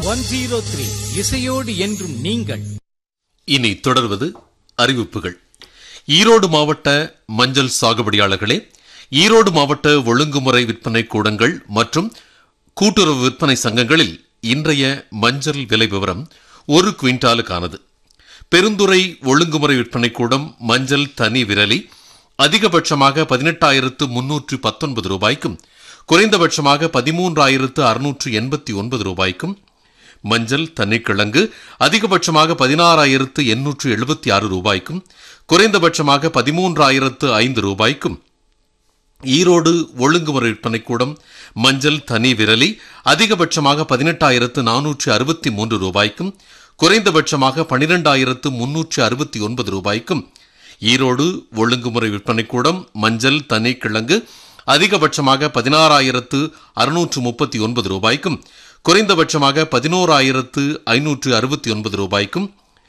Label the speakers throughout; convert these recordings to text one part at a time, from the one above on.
Speaker 1: one zero three இசையோடு என்றும் நீங்கள்
Speaker 2: இனி தொடர்வது அறிவிப்புகள் ஈரோடு மாவட்ட மஞ்சள் சாகுபடியாளர்களே ஈரோடு மாவட்ட ஒழுங்குமுறை விற்பனை கூடங்கள் மற்றும் கூட்டுறவு விற்பனை சங்கங்களில் இன்றைய மஞ்சள் விலை விவரம் ஒரு குவிண்டாலுக்கானது பெருந்துறை ஒழுங்குமுறை விற்பனை கூடம் மஞ்சள் தனி விரலி அதிகபட்சமாக பதினெட்டாயிரத்து முன்னூற்று பத்தொன்பது ரூபாய்க்கும் குறைந்தபட்சமாக பதிமூன்றாயிரத்து அறுநூற்று எண்பத்தி ஒன்பது ரூபாய்க்கும் மஞ்சள் தண்ணிக்கிழங்கு அதிகபட்சமாக பதினாறாயிரத்து எண்ணூற்று எழுபத்தி ஆறு ரூபாய்க்கும் குறைந்தபட்சமாக பதிமூன்றாயிரத்து ஐந்து ரூபாய்க்கும் ஈரோடு ஒழுங்குமுறை விற்பனை கூடம் மஞ்சள் தனி விரலி அதிகபட்சமாக பதினெட்டாயிரத்து நானூற்று அறுபத்தி மூன்று ரூபாய்க்கும் குறைந்தபட்சமாக பனிரெண்டாயிரத்து முன்னூற்று அறுபத்தி ஒன்பது ரூபாய்க்கும் ஈரோடு ஒழுங்குமுறை விற்பனை கூடம் மஞ்சள் தனி கிழங்கு அதிகபட்சமாக பதினாறாயிரத்து அறுநூற்று முப்பத்தி ஒன்பது ரூபாய்க்கும் குறைந்தபட்சமாக பதினோராயிரத்து ஐநூற்று அறுபத்தி ஒன்பது ரூபாய்க்கும்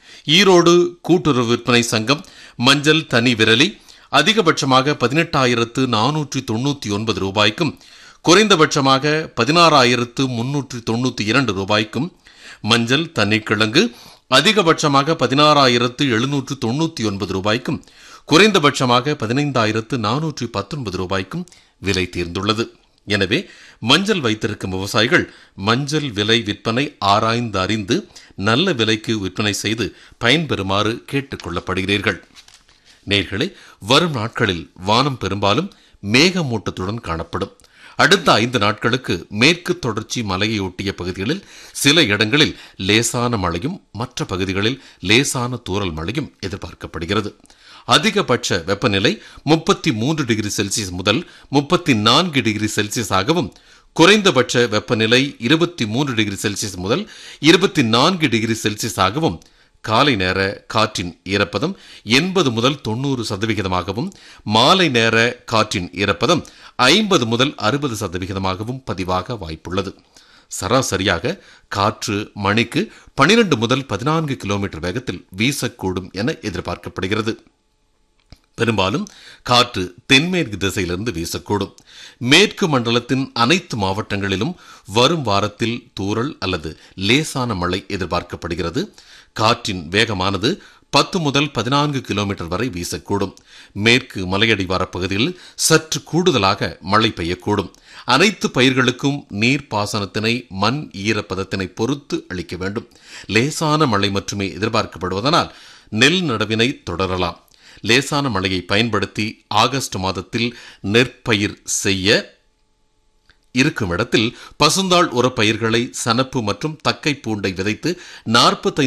Speaker 2: ஈரோடு கூட்டுறவு விற்பனை சங்கம் மஞ்சள் தனி விரலி அதிகபட்சமாக பதினெட்டாயிரத்து நானூற்றி தொண்ணூற்றி ஒன்பது ரூபாய்க்கும் குறைந்தபட்சமாக பதினாறாயிரத்து முன்னூற்றி தொண்ணூற்றி இரண்டு ரூபாய்க்கும் மஞ்சள் தண்ணிக்கிழங்கு அதிகபட்சமாக பதினாறாயிரத்து எழுநூற்று தொண்ணூற்றி ஒன்பது ரூபாய்க்கும் குறைந்தபட்சமாக பதினைந்தாயிரத்து நானூற்றி பத்தொன்பது ரூபாய்க்கும் விலை தீர்ந்துள்ளது எனவே மஞ்சள் வைத்திருக்கும் விவசாயிகள் மஞ்சள் விலை விற்பனை ஆராய்ந்து அறிந்து நல்ல விலைக்கு விற்பனை செய்து பயன்பெறுமாறு கேட்டுக் கொள்ளப்படுகிறீர்கள் நேர்களே வரும் நாட்களில் வானம் பெரும்பாலும் மேகமூட்டத்துடன் காணப்படும் அடுத்த ஐந்து நாட்களுக்கு மேற்கு தொடர்ச்சி மலையையொட்டிய பகுதிகளில் சில இடங்களில் லேசான மழையும் மற்ற பகுதிகளில் லேசான தூறல் மழையும் எதிர்பார்க்கப்படுகிறது அதிகபட்ச வெப்பநிலை முப்பத்தி மூன்று டிகிரி செல்சியஸ் முதல் முப்பத்தி நான்கு டிகிரி செல்சியஸ் ஆகவும் குறைந்தபட்ச வெப்பநிலை இருபத்தி மூன்று டிகிரி செல்சியஸ் முதல் இருபத்தி நான்கு டிகிரி செல்சியஸ் ஆகவும் காலை நேர காற்றின் ஈரப்பதம் எண்பது முதல் தொண்ணூறு சதவிகிதமாகவும் மாலை நேர காற்றின் ஈரப்பதம் ஐம்பது முதல் அறுபது சதவிகிதமாகவும் பதிவாக வாய்ப்புள்ளது சராசரியாக காற்று மணிக்கு பனிரெண்டு முதல் பதினான்கு கிலோமீட்டர் வேகத்தில் வீசக்கூடும் என எதிர்பார்க்கப்படுகிறது பெரும்பாலும் காற்று தென்மேற்கு திசையிலிருந்து வீசக்கூடும் மேற்கு மண்டலத்தின் அனைத்து மாவட்டங்களிலும் வரும் வாரத்தில் தூறல் அல்லது லேசான மழை எதிர்பார்க்கப்படுகிறது காற்றின் வேகமானது பத்து முதல் பதினான்கு கிலோமீட்டர் வரை வீசக்கூடும் மேற்கு மலையடிவார பகுதியில் சற்று கூடுதலாக மழை பெய்யக்கூடும் அனைத்து பயிர்களுக்கும் நீர் பாசனத்தினை மண் ஈரப்பதத்தினை பொறுத்து அளிக்க வேண்டும் லேசான மழை மட்டுமே எதிர்பார்க்கப்படுவதனால் நெல் நடவினை தொடரலாம் லேசான மழையை பயன்படுத்தி ஆகஸ்ட் மாதத்தில் நெற்பயிர் செய்ய இருக்கும் இடத்தில் பசுந்தாள் உரப்பயிர்களை சனப்பு மற்றும் தக்கை பூண்டை விதைத்து நாற்பத்தைந்து